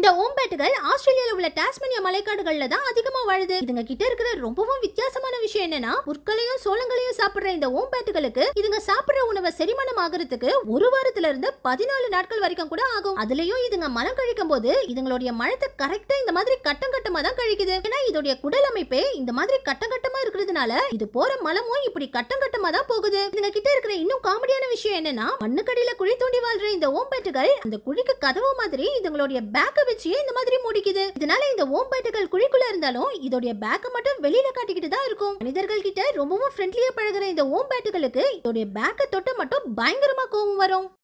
இந்த ஓம்பேட்டுகள் ஆஸ்திரேலியால உள்ள டாஸ்மேனியா மலைக்காடுகள்ல தான் அதிகமா வாழுது இதுங்க கிட்ட இருக்கிற ரொம்பவும் வித்தியாசமான விஷயம் என்னன்னா புற்களையும் சோளங்களையும் சாப்பிடுற இந்த ஓம்பேட்டுகளுக்கு இதுங்க சாப்பிடுற உணவை செரிமானம் ஆகுறதுக்கு ஒரு வாரத்துல இருந்து பதினாலு நாட்கள் வரைக்கும் கூட ஆகும் அதுலயும் இதுங்க மலம் கழிக்கும் போது இதுங்களுடைய மழத்தை கரெக்டா இந்த மாதிரி கட்டம் கட்டமா தான் கழிக்குது ஏன்னா இதோடைய குடல் அமைப்பே இந்த மாதிரி கட்டம் கட்டமா இருக்கிறதுனால இது போற மலமும் இப்படி கட்டம் கட்டமா தான் போகுது இதுங்க கிட்ட இருக்கிற இன்னும் காமெடியான விஷயம் என்னன்னா மண்ணுக்கடியில குழி தோண்டி வாழ்ற இந்த ஓம்பேட்டுகள் அந்த குழிக்கு கதவு மாதிரி இதுங்களுடைய பேக்க வச்சு இந்த மாதிரி முடிக்குது இதனால இந்த ஓம்பேட்டுகள் குழிக்குள்ள இருந்தாலும் இதோடைய பேக்க மட்டும் வெளியில காட்டிக்கிட்டு தான் இருக்கும் மனிதர்கள் கிட்ட ரொம்பவும் ஃப்ரெண்ட்லியா பழகுற இந்த ஓம்பேட்டுகளுக்கு இதோடைய பேக்க தொட்டு மட்டும் பயங்கரமா கோவம் வரும்